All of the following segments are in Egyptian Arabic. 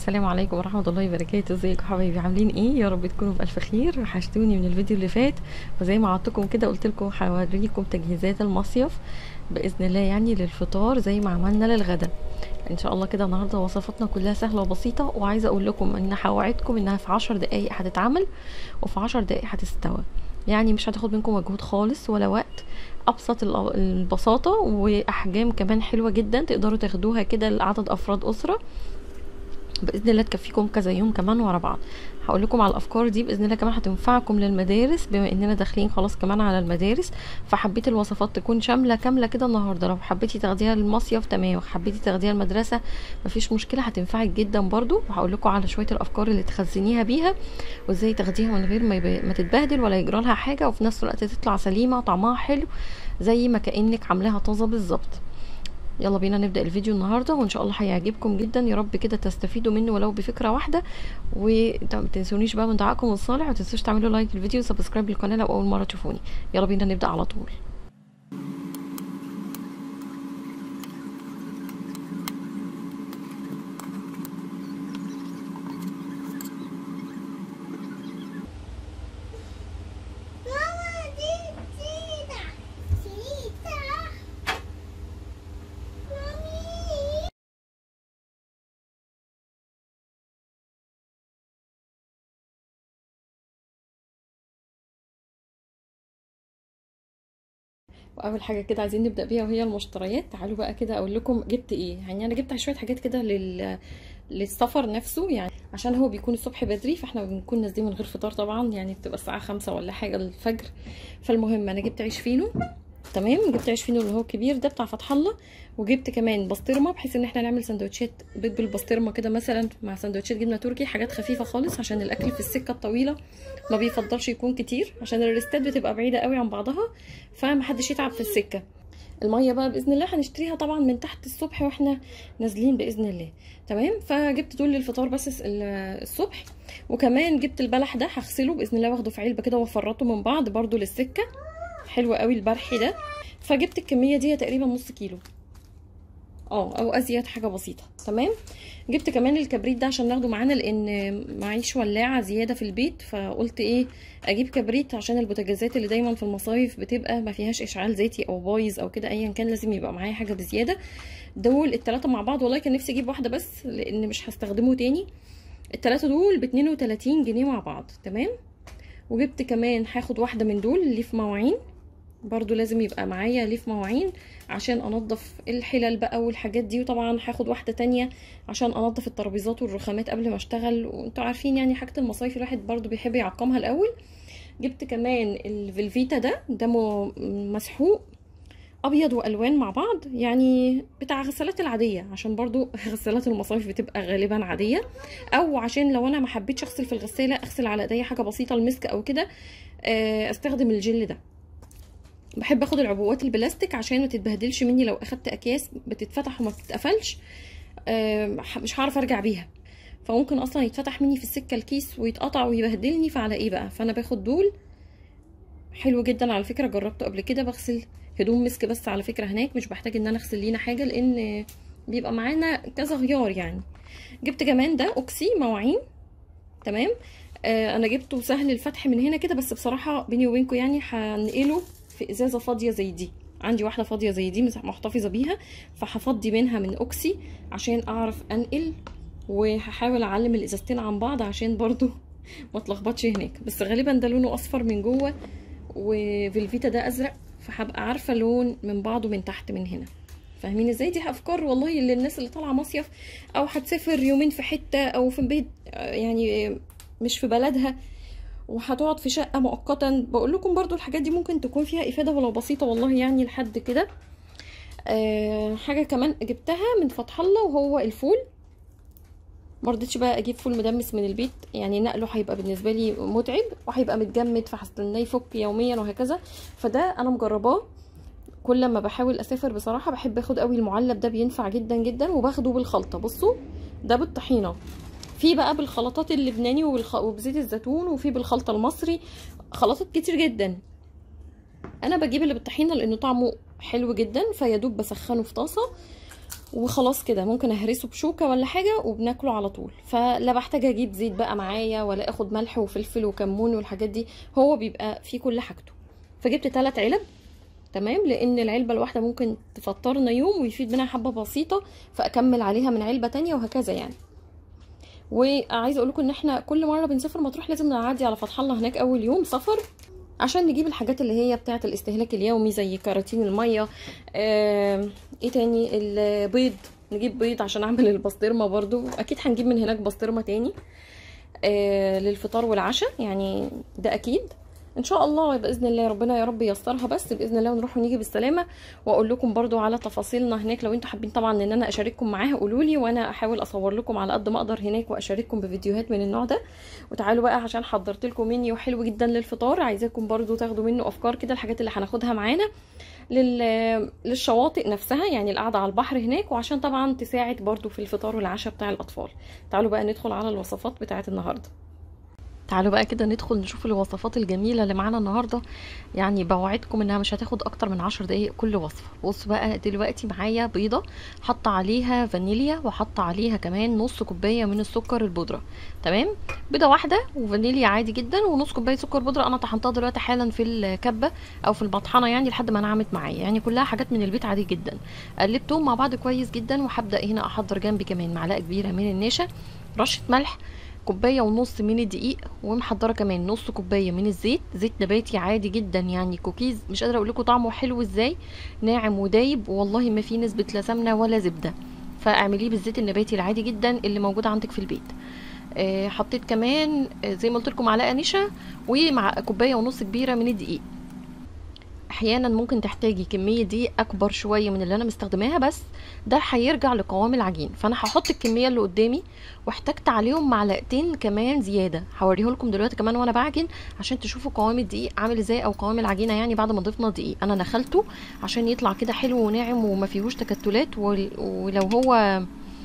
السلام عليكم ورحمة الله وبركاته ازيكم حبايبي عاملين ايه يا رب تكونوا بألف خير وحشتوني من الفيديو اللي فات وزي ما عدتكم كده قلت لكم هوريكم تجهيزات المصيف بإذن الله يعني للفطار زي ما عملنا للغدا ان شاء الله كده النهارده وصفاتنا كلها سهله وبسيطه وعايزه اقول لكم ان هوعدكم انها في عشر دقايق هتتعمل وفي عشر دقايق هتستوى يعني مش هتاخد منكم مجهود خالص ولا وقت ابسط البساطه واحجام كمان حلوه جدا تقدروا تاخدوها كده لعدد افراد اسره باذن الله تكفيكم كذا يوم كمان ورا بعض هقول لكم على الافكار دي باذن الله كمان هتنفعكم للمدارس بما اننا داخلين خلاص كمان على المدارس فحبيت الوصفات تكون شامله كامله كده النهارده لو حبيتي تاخديها للمصيف تمام حبيتي تاخديها المدرسه مفيش مشكله هتنفعك جدا برضو وهقول لكم على شويه الافكار اللي تخزنيها بيها وازاي تاخديها من غير ما, ما تتبهدل ولا يجرى لها حاجه وفي نفس الوقت تطلع سليمه وطعمها حلو زي ما كانك عاملاها طازه بالظبط يلا بينا نبدا الفيديو النهارده وان شاء الله هيعجبكم جدا يا رب كده تستفيدوا منه ولو بفكره واحده وما تنسونيش بقى من دعائكم الصالح وتنسوش تعملوا لايك للفيديو وسبسكرايب للقناه لو اول مره تشوفوني يلا بينا نبدا على طول واول حاجه كده عايزين نبدا بيها وهي المشتريات تعالوا بقى كده اقول لكم جبت ايه يعني انا جبت شويه حاجات كده لل للسفر نفسه يعني عشان هو بيكون الصبح بدري فاحنا بنكون نازلين من غير فطار طبعا يعني بتبقى الساعه خمسة ولا حاجه الفجر فالمهم انا جبت عيش فينو تمام جبت عيش فينو اللي هو الكبير ده بتاع فتح الله وجبت كمان بسطرمه بحيث ان احنا نعمل سندوتشات بيض بالبسطرمه كده مثلا مع سندوتشات جبنه تركي حاجات خفيفه خالص عشان الاكل في السكه الطويله ما بيفضلش يكون كتير عشان الريستات بتبقى بعيده قوي عن بعضها فمحدش يتعب في السكه الميه بقى باذن الله هنشتريها طبعا من تحت الصبح واحنا نازلين باذن الله تمام فجبت دول للفطار بس الصبح وكمان جبت البلح ده هغسله باذن الله واخده في علبه كده وافرطه من بعض برده للسكه حلو قوي البرحي ده فجبت الكميه دي تقريبا نص كيلو اه او ازيد حاجه بسيطه تمام جبت كمان الكبريت ده عشان ناخده معانا لان معيش ولاعه زياده في البيت فقلت ايه اجيب كبريت عشان البوتاجازات اللي دايما في المصايف بتبقى ما فيهاش اشعال زيتي او بايظ او كده ايا كان لازم يبقى معايا حاجه بزياده دول التلاته مع بعض والله كان نفسي اجيب واحده بس لان مش هستخدمه تاني التلاته دول ب 32 جنيه مع بعض تمام وجبت كمان هاخد واحده من دول ليف مواعين برضو لازم يبقى معايا ليف مواعين عشان انضف الحلل بقى والحاجات دي وطبعا هاخد واحده تانية عشان انضف الترابيزات والرخامات قبل ما اشتغل وانتوا عارفين يعني حاجه المصايف الواحد برضو بيحب يعقمها الاول جبت كمان الفلفيتا ده ده مسحوق ابيض والوان مع بعض يعني بتاع غسالات العاديه عشان برضو غسالات المصايف بتبقى غالبا عاديه او عشان لو انا ما حبيتش اغسل في الغساله اغسل على ايديا حاجه بسيطه المسك او كده استخدم الجل ده بحب اخد العبوات البلاستيك عشان ما تتبهدلش مني لو اخدت اكياس بتتفتح وما بتتقفلش مش هعرف ارجع بيها فممكن اصلا يتفتح مني في السكه الكيس ويتقطع ويبهدلني فعلى ايه بقى فانا باخد دول حلو جدا على فكره جربته قبل كده بغسل هدوم مسك بس على فكره هناك مش بحتاج ان انا اغسل لينا حاجه لان بيبقى معانا كذا غيار يعني جبت كمان ده اوكسي مواعين تمام آه انا جبته سهل الفتح من هنا كده بس بصراحه بيني وبينكم يعني هنقله في ازازه فاضيه زي دي عندي واحده فاضيه زي دي محتفظه بيها فهفضي منها من اوكسي عشان اعرف انقل وهحاول اعلم الازازتين عن بعض عشان برضو ما اتلخبطش هناك بس غالبا ده لونه اصفر من جوه وفلفيتا ده ازرق فهبقى عارفه لون من بعضه من تحت من هنا فاهمين ازاي دي افكار والله للناس اللي طالعه مصيف او هتسافر يومين في حته او في بيت يعني مش في بلدها وهتقعد في شقه مؤقتا بقول لكم برضو الحاجات دي ممكن تكون فيها افاده ولو بسيطه والله يعني لحد كده أه حاجه كمان جبتها من فتح الله وهو الفول مرضتش بقى اجيب فول مدمس من البيت يعني نقله هيبقى بالنسبه لي متعب وهيبقى متجمد فهستناه يفك يوميا وهكذا فده انا مجرباه كل ما بحاول اسافر بصراحه بحب اخد قوي المعلب ده بينفع جدا جدا وباخده بالخلطه بصوا ده بالطحينه في بقى بالخلطات اللبناني وبالخ... وبزيت الزيتون وفي بالخلطه المصري خلطات كتير جدا انا بجيب اللي بالطحينه لانه طعمه حلو جدا فيا دوب بسخنه في طاسه وخلاص كده ممكن اهرسه بشوكه ولا حاجه وبناكله على طول فلا بحتاج اجيب زيت بقى معايا ولا اخد ملح وفلفل وكمون والحاجات دي هو بيبقى فيه كل حاجته فجبت ثلاث علب تمام لان العلبه الواحده ممكن تفطرنا يوم ويفيد منها حبه بسيطه فاكمل عليها من علبه تانية وهكذا يعني وعايزه اقول لكم ان احنا كل مره بنسافر مطروح لازم نعدي على فتح الله هناك اول يوم سفر عشان نجيب الحاجات اللي هي بتاعه الاستهلاك اليومي زي كراتين الميه آه ايه تاني البيض نجيب بيض عشان اعمل البسطرمه برضو اكيد هنجيب من هناك بسطرمه تاني آه للفطار والعشاء يعني ده اكيد ان شاء الله باذن الله ربنا يا رب ييسرها بس باذن الله ونروح ونيجي بالسلامه واقول لكم برضو على تفاصيلنا هناك لو انتوا حابين طبعا ان انا اشارككم معاها قولوا لي وانا احاول اصور لكم على قد ما اقدر هناك واشارككم بفيديوهات من النوع ده وتعالوا بقى عشان حضرت لكم منيو حلو جدا للفطار عايزاكم برضو تاخدوا منه افكار كده الحاجات اللي هناخدها معانا لل... للشواطئ نفسها يعني القعده على البحر هناك وعشان طبعا تساعد برضو في الفطار والعشاء بتاع الاطفال تعالوا بقى ندخل على الوصفات بتاعه النهارده تعالوا بقى كده ندخل نشوف الوصفات الجميله اللي معانا النهارده يعني بوعدكم انها مش هتاخد اكتر من عشر دقايق كل وصفه بص بقى دلوقتي معايا بيضه حاطه عليها فانيليا وحاطه عليها كمان نص كوبايه من السكر البودره تمام بيضه واحده وفانيليا عادي جدا ونص كوبايه سكر بودره انا طحنتها دلوقتي حالا في الكبه او في المطحنه يعني لحد ما نعمت معايا يعني كلها حاجات من البيت عادي جدا قلبتهم مع بعض كويس جدا وهبدا هنا احضر جنبي كمان معلقه كبيره من النشا رشه ملح كوبايه ونص من الدقيق ومحضره كمان نص كوبايه من الزيت زيت نباتي عادي جدا يعني كوكيز مش قادره اقول لكم طعمه حلو ازاي ناعم ودايب والله ما فيه نسبه لا سمنه ولا زبده فاعمليه بالزيت النباتي العادي جدا اللي موجود عندك في البيت آه حطيت كمان آه زي ما قلت لكم معلقه نشا ومع كوبايه ونص كبيره من الدقيق احيانا ممكن تحتاجي كميه دقيق اكبر شويه من اللي انا مستخدماها بس ده هيرجع لقوام العجين فانا هحط الكميه اللي قدامي واحتجت عليهم معلقتين كمان زياده هوريه لكم دلوقتي كمان وانا بعجن عشان تشوفوا قوام الدقيق عامل ازاي او قوام العجينه يعني بعد ما ضفنا دقيق انا نخلته عشان يطلع كده حلو وناعم وما فيهوش تكتلات ولو هو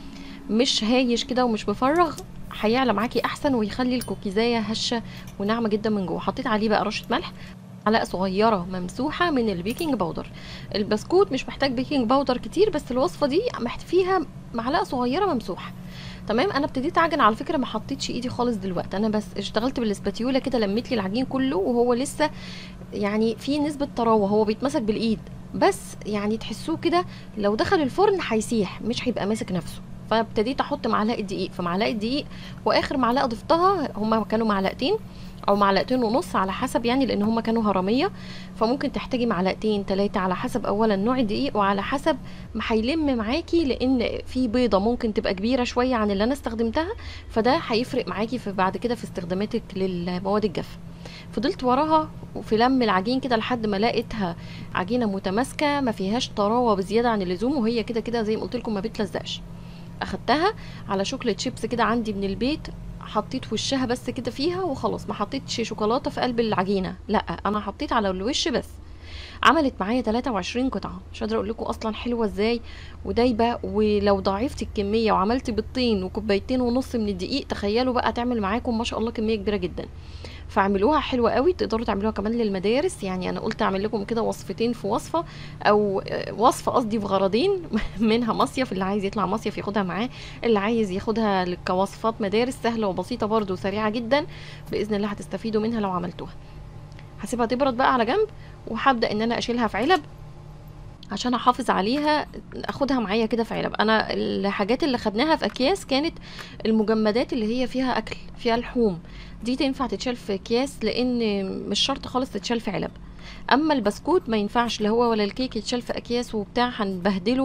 مش هايش كده ومش مفرغ هيعلى معاكي احسن ويخلي الكوكيزايه هشه وناعمه جدا من جوه حطيت عليه بقى رشه ملح معلقه صغيره ممسوحه من البيكنج باودر البسكوت مش محتاج بيكنج باودر كتير بس الوصفه دي فيها معلقه صغيره ممسوحه تمام انا ابتديت اعجن على فكره ما حطيتش ايدي خالص دلوقتي انا بس اشتغلت بالاسباتيولا كده لميت لي العجين كله وهو لسه يعني في نسبه طراوه هو بيتمسك بالايد بس يعني تحسوه كده لو دخل الفرن هيسيح مش هيبقى ماسك نفسه فابتديت احط معلقه دقيق فمعلقه دقيق واخر معلقه ضفتها هما كانوا معلقتين او معلقتين ونص على حسب يعني لان هما كانوا هرميه فممكن تحتاجي معلقتين ثلاثه على حسب اولا نوع الدقيق وعلى حسب ما هيلم معاكي لان في بيضه ممكن تبقى كبيره شويه عن اللي انا استخدمتها فده هيفرق معاكي في بعد كده في استخداماتك للمواد الجافه فضلت وراها وفي لم العجين كده لحد ما لقيتها عجينه متماسكه ما فيهاش طراوه بزياده عن اللزوم وهي كده كده زي ما قلت لكم ما بتلزقش اخدتها على شوكليت شيبس كده عندي من البيت حطيت وشها بس كده فيها وخلاص ما حطيتش شوكولاته في قلب العجينه لا انا حطيت على الوش بس عملت معايا 23 قطعه مش قادره اقول لكم اصلا حلوه ازاي ودايبه ولو ضاعفت الكميه وعملت بيضتين وكوبايتين ونص من الدقيق تخيلوا بقى تعمل معاكم ما شاء الله كميه كبيره جدا فاعملوها حلوه قوي تقدروا تعملوها كمان للمدارس يعني انا قلت اعمل لكم كده وصفتين في وصفه او وصفه قصدي في غرضين منها مصيف اللي عايز يطلع مصيف ياخدها معاه اللي عايز ياخدها كوصفات مدارس سهله وبسيطه برده وسريعه جدا باذن الله هتستفيدوا منها لو عملتوها هسيبها تبرد بقى على جنب وهبدا ان انا اشيلها في علب عشان احافظ عليها اخدها معايا كده في علب انا الحاجات اللي خدناها في اكياس كانت المجمدات اللي هي فيها اكل فيها لحوم دي تنفع تتشال في اكياس لان مش شرط خالص تتشال في علب اما البسكوت ما ينفعش لا هو ولا الكيك يتشال في اكياس وبتاع هنبهدله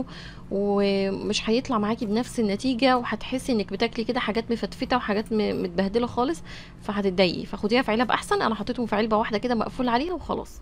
ومش هيطلع معاكي بنفس النتيجه وهتحسي انك بتاكلي كده حاجات مفتفته وحاجات متبهدله خالص فهتتضايقي فخديها في علب احسن انا حطيتهم في علبه واحده كده مقفول عليها وخلاص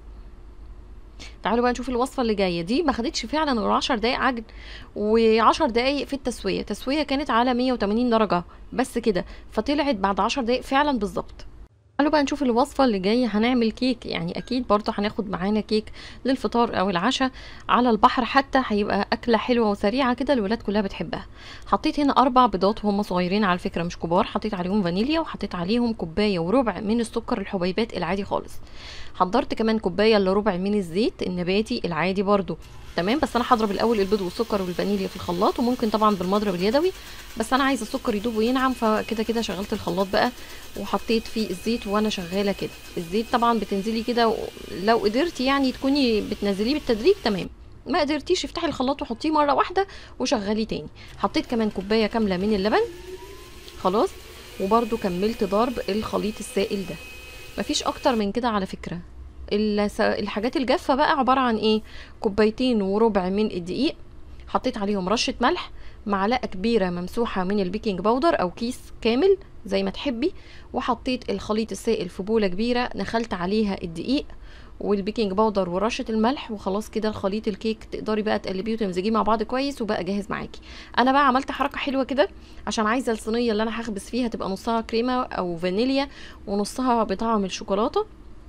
تعالوا بقى نشوف الوصفه اللي جايه دي ما خدتش فعلا غير 10 دقايق عجن و10 دقايق في التسويه تسويه كانت على 180 درجه بس كده فطلعت بعد 10 دقايق فعلا بالظبط تعالوا بقى نشوف الوصفة اللي جاية هنعمل كيك يعني أكيد برضه هناخد معانا كيك للفطار أو العشاء على البحر حتى هيبقى أكلة حلوة وسريعة كده الولاد كلها بتحبها حطيت هنا أربع بيضات وهم صغيرين على فكرة مش كبار حطيت عليهم فانيليا وحطيت عليهم كوباية وربع من السكر الحبيبات العادي خالص حضرت كمان كوباية الا ربع من الزيت النباتي العادي برضو تمام بس انا هضرب الاول البيض والسكر والفانيليا في الخلاط وممكن طبعا بالمضرب اليدوي بس انا عايزه السكر يدوب وينعم فكده كده شغلت الخلاط بقى وحطيت فيه الزيت وانا شغاله كده الزيت طبعا بتنزلي كده و- لو قدرتي يعني تكوني بتنزليه بالتدريج تمام ما قدرتيش افتحي الخلاط وحطيه مره واحده وشغليه تاني حطيت كمان كوبايه كامله من اللبن خلاص وبرده كملت ضرب الخليط السائل ده مفيش اكتر من كده على فكره الس- الحاجات الجافه بقى عباره عن ايه كوبايتين وربع من الدقيق حطيت عليهم رشه ملح معلقه كبيره ممسوحه من البيكنج باودر او كيس كامل زي ما تحبي وحطيت الخليط السائل في بوله كبيره نخلت عليها الدقيق والبيكنج باودر ورشه الملح وخلاص كده الخليط الكيك تقدري بقى تقلبيه وتمزجيه مع بعض كويس وبقى جاهز معاكي انا بقى عملت حركه حلوه كده عشان عايزه الصينيه اللي انا هخبز فيها تبقى نصها كريمه او فانيليا ونصها بطعم الشوكولاته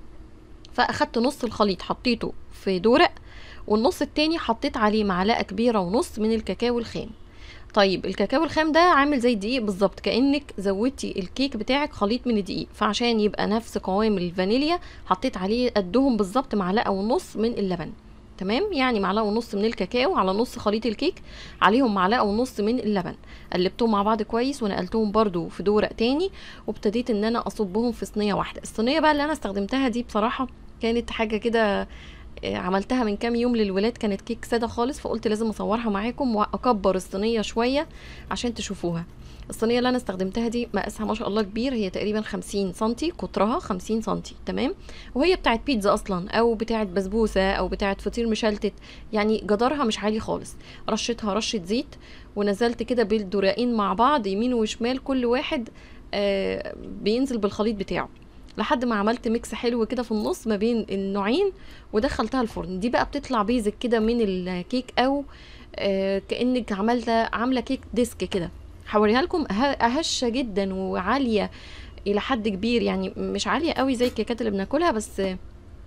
فاخدت نص الخليط حطيته في دورق والنص التاني حطيت عليه معلقه كبيره ونص من الكاكاو الخام طيب الكاكاو الخام ده عامل زي الدقيق بالظبط كانك زودتي الكيك بتاعك خليط من الدقيق فعشان يبقى نفس قوام الفانيليا حطيت عليه قدهم بالظبط معلقه ونص من اللبن تمام يعني معلقه ونص من الكاكاو على نص خليط الكيك عليهم معلقه ونص من اللبن قلبتهم مع بعض كويس ونقلتهم برضو في دورق تاني وابتديت ان انا اصبهم في صينيه واحده الصينيه بقى اللي انا استخدمتها دي بصراحه كانت حاجه كده آه، عملتها من كام يوم للولاد كانت كيك ساده خالص فقلت لازم اصورها معاكم واكبر الصينيه شويه عشان تشوفوها الصينيه اللي انا استخدمتها دي مقاسها ما شاء الله كبير هي تقريبا 50 سنتي قطرها 50 سنتي تمام وهي بتاعت بيتزا اصلا او بتاعت بسبوسه او بتاعت فطير مشلتت يعني جدارها مش عالي خالص رشتها رشه زيت ونزلت كده بالدورقين مع بعض يمين وشمال كل واحد آه بينزل بالخليط بتاعه لحد ما عملت ميكس حلو كده في النص ما بين النوعين ودخلتها الفرن دي بقى بتطلع بيزك كده من الكيك او آه كانك عملت عامله كيك ديسك كده هوريها لكم ه- هشه جدا وعاليه الى حد كبير يعني مش عاليه قوي زي الكيكات اللي بناكلها بس آه،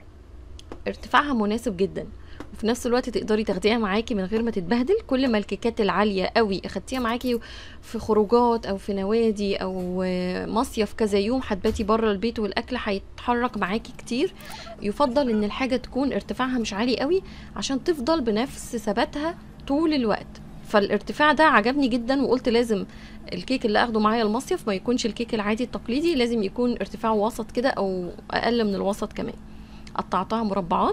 ارتفاعها مناسب جدا وفي نفس الوقت تقدري تاخديها معاكي من غير ما تتبهدل كل ما الكيكات العاليه قوي اخدتيها معاكي في خروجات او في نوادي او آه، مصيف كذا يوم هتباتي بره البيت والاكل هيتحرك معاكي كتير يفضل ان الحاجه تكون ارتفاعها مش عالي قوي عشان تفضل بنفس ثباتها طول الوقت فالارتفاع ده عجبني جدا وقلت لازم الكيك اللي اخده معايا المصيف ما يكونش الكيك العادي التقليدي لازم يكون ارتفاعه وسط كده او اقل من الوسط كمان قطعتها مربعات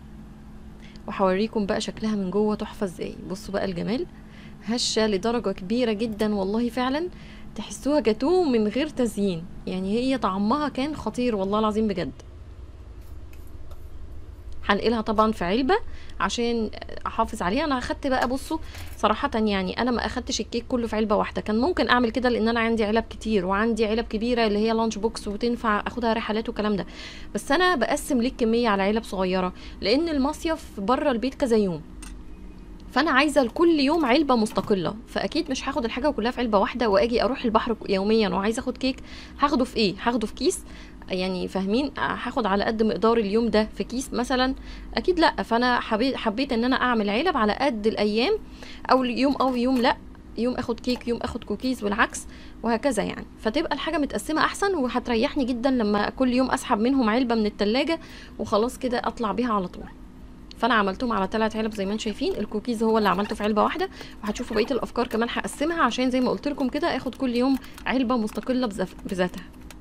وهوريكم بقى شكلها من جوه تحفه ازاي بصوا بقى الجمال هشه لدرجه كبيره جدا والله فعلا تحسوها جاتوه من غير تزيين يعني هي طعمها كان خطير والله العظيم بجد هنقلها طبعا في علبه عشان احافظ عليها انا اخدت بقى بصوا صراحه يعني انا ما اخدتش الكيك كله في علبه واحده كان ممكن اعمل كده لان انا عندي علب كتير وعندي علب كبيره اللي هي لانش بوكس وتنفع اخدها رحلات والكلام ده بس انا بقسم ليه الكميه على علب صغيره لان المصيف بره البيت كذا يوم فانا عايزه لكل يوم علبه مستقله فاكيد مش هاخد الحاجه كلها في علبه واحده واجي اروح البحر يوميا وعايزه اخد كيك هاخده في ايه هاخده في كيس يعني فاهمين هاخد على قد مقدار اليوم ده في كيس مثلا اكيد لا فانا حبيت حبيت ان انا اعمل علب على قد الايام او يوم او يوم لا يوم اخد كيك يوم اخد كوكيز والعكس وهكذا يعني فتبقى الحاجه متقسمه احسن وهتريحني جدا لما كل يوم اسحب منهم علبه من التلاجة وخلاص كده اطلع بيها على طول فانا عملتهم على ثلاث علب زي ما انتم شايفين الكوكيز هو اللي عملته في علبه واحده وهتشوفوا بقيه الافكار كمان هقسمها عشان زي ما قلت لكم كده اخد كل يوم علبه مستقله بذف- بذاتها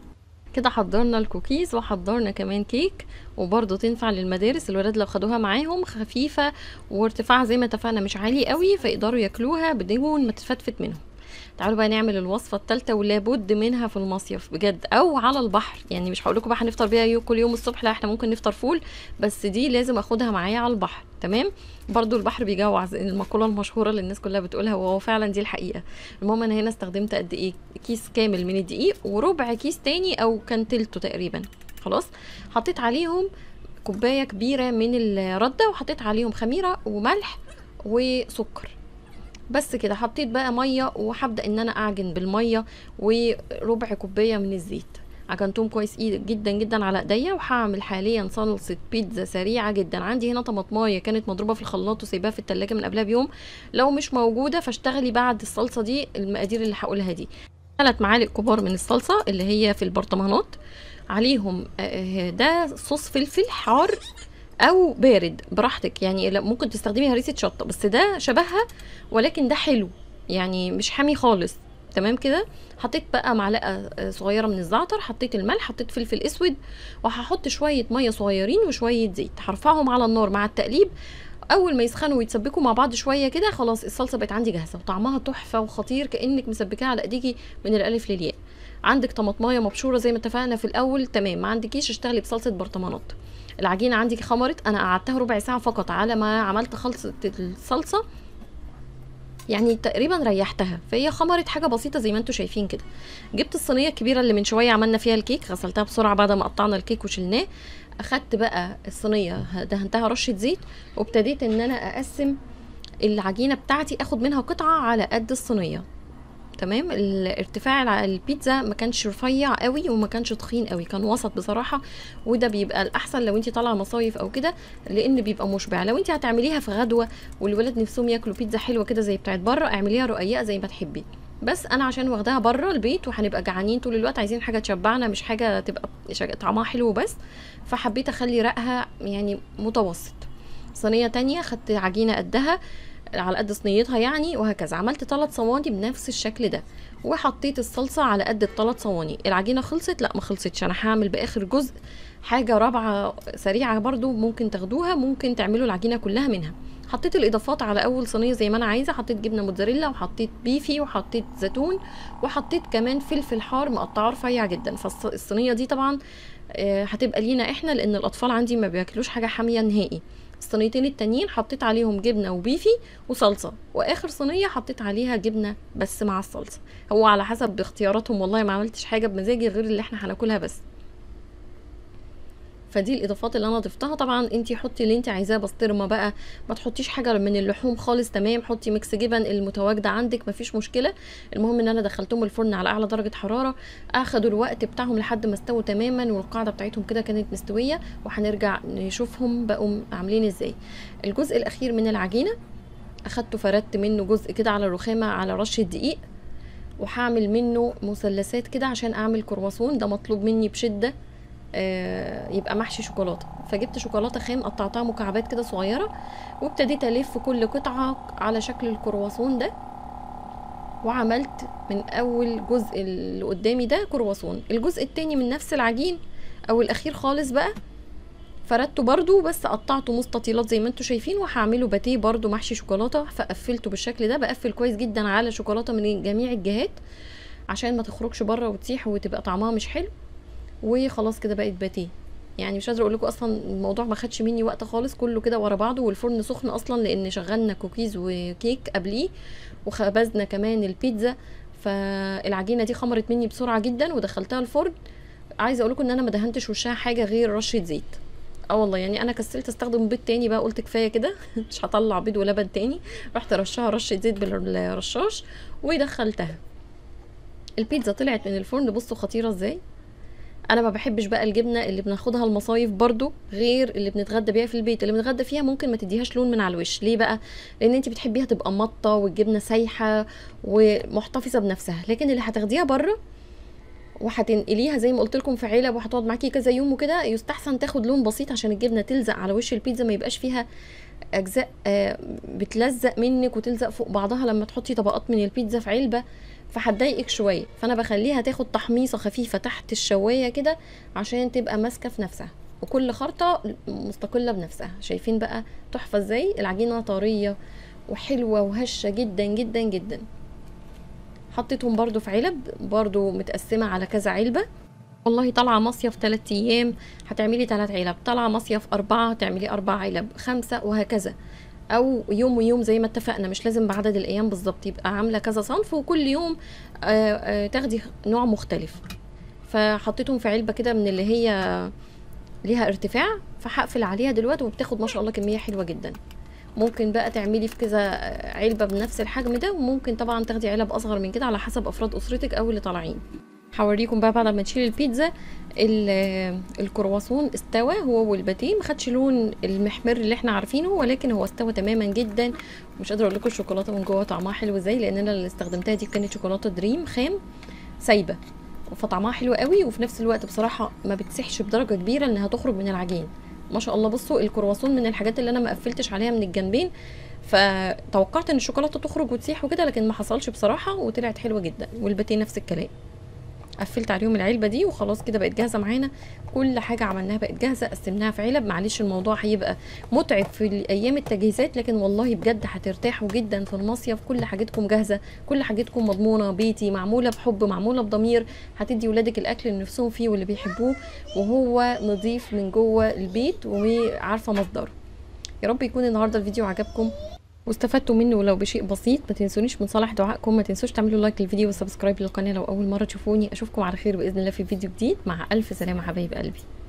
كده حضرنا الكوكيز وحضرنا كمان كيك وبرضه تنفع للمدارس الولاد لو خدوها معاهم خفيفه وارتفاعها زي ما اتفقنا مش عالي قوي فيقدروا ياكلوها بدون ما تفتفت منهم تعالوا بقى نعمل الوصفه الثالثه ولابد منها في المصيف بجد او على البحر يعني مش هقول لكم بقى هنفطر بيها يو- كل يوم الصبح لا احنا ممكن نفطر فول بس دي لازم اخدها معايا على البحر تمام برضو البحر بيجوع زي المقوله المشهوره اللي الناس كلها بتقولها وهو فعلا دي الحقيقه المهم انا هنا استخدمت قد ايه كيس كامل من الدقيق وربع كيس تاني او كان تلته تقريبا خلاص حطيت عليهم كوبايه كبيره من الرده وحطيت عليهم خميره وملح وسكر بس كده حطيت بقى ميه وهبدا ان انا اعجن بالميه وربع كوبايه من الزيت عجنتهم كويس إيه جدا جدا على ايديا وهعمل حاليا صلصه بيتزا سريعه جدا عندي هنا طماطمايه كانت مضروبه في الخلاط وسايباها في التلاجة من قبلها بيوم لو مش موجوده فاشتغلي بعد الصلصه دي المقادير اللي هقولها دي ثلاث معالق كبار من الصلصه اللي هي في البرطمانات عليهم آه، ده صوص فلفل حار او بارد براحتك يعني لا- ممكن تستخدمي هريسه شطه بس ده شبهها ولكن ده حلو يعني مش حامي خالص تمام كده حطيت بقى معلقه آه، صغيره من الزعتر حطيت الملح حطيت فلفل اسود وهحط شويه ميه صغيرين وشويه زيت هرفعهم على النار مع التقليب اول ما يسخنوا ويتسبكوا مع بعض شويه كده خلاص الصلصه بقت عندي جاهزه وطعمها تحفه وخطير كانك مسبكاها على ايديكي من الالف للياء عندك طماطمايه مبشوره زي ما اتفقنا في الاول تمام ما عندكيش اشتغلي بصلصه برطمانات العجينه عندك خمرت انا قعدتها ربع ساعه فقط على ما عملت خلطه الصلصه يعني تقريبا ريحتها فهي خمرت حاجه بسيطه زي ما انتم شايفين كده جبت الصينيه الكبيره اللي من شويه عملنا فيها الكيك غسلتها بسرعه بعد ما قطعنا الكيك وشلناه اخدت بقى الصينيه دهنتها رشه زيت وابتديت ان انا اقسم العجينه بتاعتي اخد منها قطعه على قد الصينيه تمام الارتفاع الع- البيتزا ما كانش رفيع قوي وما كانش تخين قوي كان وسط بصراحه وده بيبقى الاحسن لو انت طالعه مصايف او كده لان بيبقى مشبع لو انت هتعمليها في غدوه والولاد نفسهم ياكلوا بيتزا حلوه كده زي بتاعت بره اعمليها رقيقه زي ما تحبي بس انا عشان واخداها بره البيت وهنبقى جعانين طول الوقت عايزين حاجه تشبعنا مش حاجه تبقى شج- طعمها حلو بس فحبيت اخلي رقها يعني متوسط صينيه تانية خدت عجينه قدها على قد صينيتها يعني وهكذا عملت ثلاث صواني بنفس الشكل ده وحطيت الصلصه على قد الثلاث صواني العجينه خلصت لا ما خلصتش انا هعمل باخر جزء حاجه رابعه سريعه برضو ممكن تاخدوها ممكن تعملوا العجينه كلها منها حطيت الاضافات على اول صينيه زي ما انا عايزه حطيت جبنه موتزاريلا وحطيت بيفي وحطيت زيتون وحطيت كمان فلفل حار مقطعه رفيع جدا فالصينيه دي طبعا آه، هتبقى لينا احنا لان الاطفال عندي ما بياكلوش حاجه حاميه نهائي الصينيتين التانيين حطيت عليهم جبنه وبيفي وصلصه واخر صينيه حطيت عليها جبنه بس مع الصلصه هو على حسب اختياراتهم والله ما عملتش حاجه بمزاجي غير اللي احنا هناكلها بس فدي الاضافات اللي انا ضفتها طبعا انت حطي اللي انت عايزاه بسطرمه بقى ما تحطيش حاجه من اللحوم خالص تمام حطي ميكس جبن المتواجده عندك مفيش مشكله المهم ان انا دخلتهم الفرن على اعلى درجه حراره اخدوا الوقت بتاعهم لحد ما استووا تماما والقاعده بتاعتهم كده كانت مستويه وهنرجع نشوفهم بقوا عاملين ازاي الجزء الاخير من العجينه اخدته فردت منه جزء كده على الرخامه على رشه دقيق وهعمل منه مثلثات كده عشان اعمل كرواسون ده مطلوب مني بشده آه، يبقى محشي شوكولاته فجبت شوكولاته خام قطعتها مكعبات كده صغيره وابتديت الف كل قطعه على شكل الكرواسون ده وعملت من اول جزء اللي قدامي ده كرواسون الجزء التاني من نفس العجين او الاخير خالص بقى فردته برضو بس قطعته مستطيلات زي ما انتم شايفين وهعمله باتيه برضو محشي شوكولاته فقفلته بالشكل ده بقفل كويس جدا على شوكولاته من جميع الجهات عشان ما تخرجش بره وتسيح وتبقى طعمها مش حلو وخلاص كده بقت باتيه يعني مش قادره اقول لكم اصلا الموضوع ما خدش مني وقت خالص كله كده ورا بعضه والفرن سخن اصلا لان شغلنا كوكيز وكيك قبليه وخبزنا كمان البيتزا فالعجينه دي خمرت مني بسرعه جدا ودخلتها الفرن عايزه اقول لكم ان انا ما دهنتش وشها حاجه غير رشه زيت اه والله يعني انا كسلت استخدم بيض تاني بقى قلت كفايه كده مش هطلع بيض ولبن تاني رحت رشها رشه زيت بالرشاش ودخلتها البيتزا طلعت من الفرن بصوا خطيره ازاي انا ما بحبش بقى الجبنه اللي بناخدها المصايف برضو غير اللي بنتغدى بيها في البيت اللي بنتغدى فيها ممكن ما تديهاش لون من على الوش ليه بقى لان انت بتحبيها تبقى مطه والجبنه سايحه ومحتفظه بنفسها لكن اللي هتاخديها بره وهتنقليها زي ما قلت لكم في علب وهتقعد معاكي كذا يوم وكده يستحسن تاخد لون بسيط عشان الجبنه تلزق على وش البيتزا ما يبقاش فيها اجزاء آه، بتلزق منك وتلزق فوق بعضها لما تحطي طبقات من البيتزا في علبه فهتضايقك شويه فانا بخليها تاخد تحميصه خفيفه تحت الشوايه كده عشان تبقى ماسكه في نفسها وكل خرطه مستقله بنفسها شايفين بقى تحفه ازاي العجينه طريه وحلوه وهشه جدا جدا جدا حطيتهم برضو في علب برضو متقسمه على كذا علبه والله طالعه مصيف 3 ايام هتعملي 3 علب طالعه مصيف أربعة هتعملي أربع علب خمسة وهكذا او يوم ويوم زي ما اتفقنا مش لازم بعدد الايام بالظبط يبقى عامله كذا صنف وكل يوم آه، آه، تاخدي نوع مختلف فحطيتهم في علبه كده من اللي هي ليها ارتفاع فهقفل عليها دلوقتي وبتاخد ما شاء الله كميه حلوه جدا ممكن بقى تعملي في كذا علبه بنفس الحجم ده وممكن طبعا تاخدي علب اصغر من كده على حسب افراد اسرتك او اللي طالعين هوريكم بقى بعد ما نشيل البيتزا ال- الكرواسون استوى هو والباتيه ما خدش لون المحمر اللي احنا عارفينه ولكن هو استوى تماما جدا مش قادره اقول لكم الشوكولاته من جوه طعمها حلو ازاي لان انا اللي استخدمتها دي كانت شوكولاته دريم خام سايبه فطعمها حلو قوي وفي نفس الوقت بصراحه ما بتسحش بدرجه كبيره انها تخرج من العجين ما شاء الله بصوا الكرواسون من الحاجات اللي انا ما قفلتش عليها من الجنبين فتوقعت ان الشوكولاته تخرج وتسيح وكده لكن ما حصلش بصراحه وطلعت حلوه جدا والباتيه نفس الكلام قفلت عليهم العلبه دي وخلاص كده بقت جاهزه معانا كل حاجه عملناها بقت جاهزه قسمناها في علب معلش الموضوع هيبقى متعب في ايام التجهيزات لكن والله بجد هترتاحوا جدا في المصيف كل حاجتكم جاهزه كل حاجتكم مضمونه بيتي معموله بحب معموله بضمير هتدي ولادك الاكل اللي نفسهم فيه واللي بيحبوه وهو نظيف من جوه البيت وعارفه مصدره يا رب يكون النهارده الفيديو عجبكم واستفدتوا منه ولو بشيء بسيط ما تنسونيش من صالح دعائكم ما تنسوش تعملوا لايك للفيديو وسبسكرايب للقناه لو اول مره تشوفوني اشوفكم على خير باذن الله في فيديو جديد مع الف سلامه حبايب قلبي